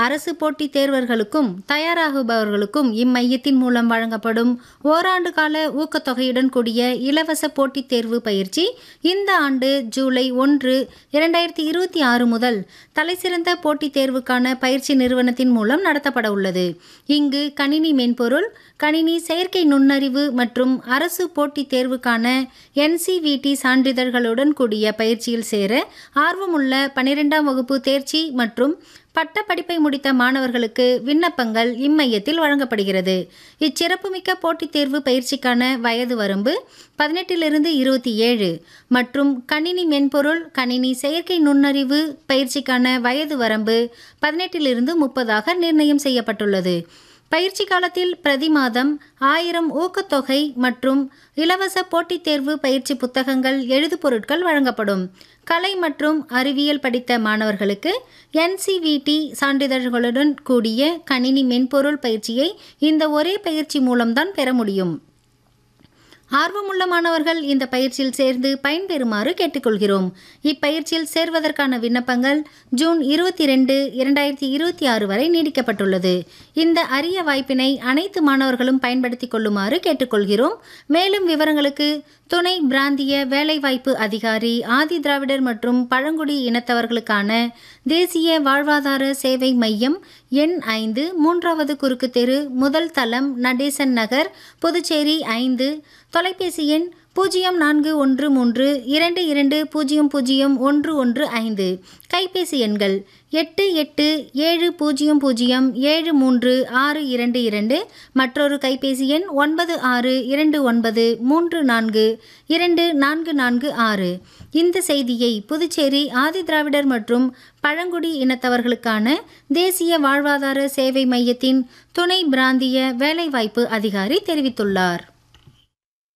அரசு போட்டித் தேர்வர்களுக்கும் தயாராகுபவர்களுக்கும் இம்மையத்தின் மூலம் வழங்கப்படும் ஓராண்டு கால ஊக்கத்தொகையுடன் கூடிய இலவச போட்டித் தேர்வு பயிற்சி இந்த ஆண்டு ஜூலை ஒன்று இரண்டாயிரத்தி இருபத்தி ஆறு முதல் தலைசிறந்த போட்டித் தேர்வுக்கான பயிற்சி நிறுவனத்தின் மூலம் நடத்தப்பட உள்ளது இங்கு கணினி மென்பொருள் கணினி செயற்கை நுண்ணறிவு மற்றும் அரசு போட்டித் தேர்வுக்கான என்சிவிடி சான்றிதழ்களுடன் கூடிய பயிற்சியில் சேர ஆர்வமுள்ள பனிரெண்டாம் வகுப்பு தேர்ச்சி மற்றும் பட்ட படிப்பை முடித்த மாணவர்களுக்கு விண்ணப்பங்கள் இம்மையத்தில் வழங்கப்படுகிறது இச்சிறப்புமிக்க போட்டித் தேர்வு பயிற்சிக்கான வயது வரம்பு பதினெட்டிலிருந்து இருபத்தி ஏழு மற்றும் கணினி மென்பொருள் கணினி செயற்கை நுண்ணறிவு பயிற்சிக்கான வயது வரம்பு பதினெட்டிலிருந்து முப்பதாக நிர்ணயம் செய்யப்பட்டுள்ளது பயிற்சி காலத்தில் பிரதி மாதம் ஆயிரம் ஊக்கத்தொகை மற்றும் இலவச போட்டித் தேர்வு பயிற்சி புத்தகங்கள் எழுதுபொருட்கள் வழங்கப்படும் கலை மற்றும் அறிவியல் படித்த மாணவர்களுக்கு என்சிவிடி சான்றிதழ்களுடன் கூடிய கணினி மென்பொருள் பயிற்சியை இந்த ஒரே பயிற்சி மூலம்தான் பெற முடியும் ஆர்வமுள்ள மாணவர்கள் இந்த பயிற்சியில் சேர்ந்து பயன்பெறுமாறு கேட்டுக்கொள்கிறோம் இப்பயிற்சியில் சேர்வதற்கான விண்ணப்பங்கள் ஜூன் இருபத்தி ரெண்டு இரண்டாயிரத்தி இருபத்தி ஆறு வரை நீடிக்கப்பட்டுள்ளது இந்த அரிய வாய்ப்பினை அனைத்து மாணவர்களும் பயன்படுத்திக் கொள்ளுமாறு கேட்டுக்கொள்கிறோம் மேலும் விவரங்களுக்கு துணை பிராந்திய வேலைவாய்ப்பு அதிகாரி ஆதி திராவிடர் மற்றும் பழங்குடி இனத்தவர்களுக்கான தேசிய வாழ்வாதார சேவை மையம் எண் ஐந்து மூன்றாவது குறுக்கு தெரு முதல் தளம் நடேசன் நகர் புதுச்சேரி ஐந்து தொலைபேசி எண் பூஜ்ஜியம் நான்கு ஒன்று மூன்று இரண்டு இரண்டு பூஜ்ஜியம் பூஜ்ஜியம் ஒன்று ஒன்று ஐந்து கைபேசி எண்கள் எட்டு எட்டு ஏழு பூஜ்ஜியம் பூஜ்ஜியம் ஏழு மூன்று ஆறு இரண்டு இரண்டு மற்றொரு கைபேசி எண் ஒன்பது ஆறு இரண்டு ஒன்பது மூன்று நான்கு இரண்டு நான்கு நான்கு ஆறு இந்த செய்தியை புதுச்சேரி ஆதிதிராவிடர் மற்றும் பழங்குடி இனத்தவர்களுக்கான தேசிய வாழ்வாதார சேவை மையத்தின் துணை பிராந்திய வேலைவாய்ப்பு அதிகாரி தெரிவித்துள்ளார்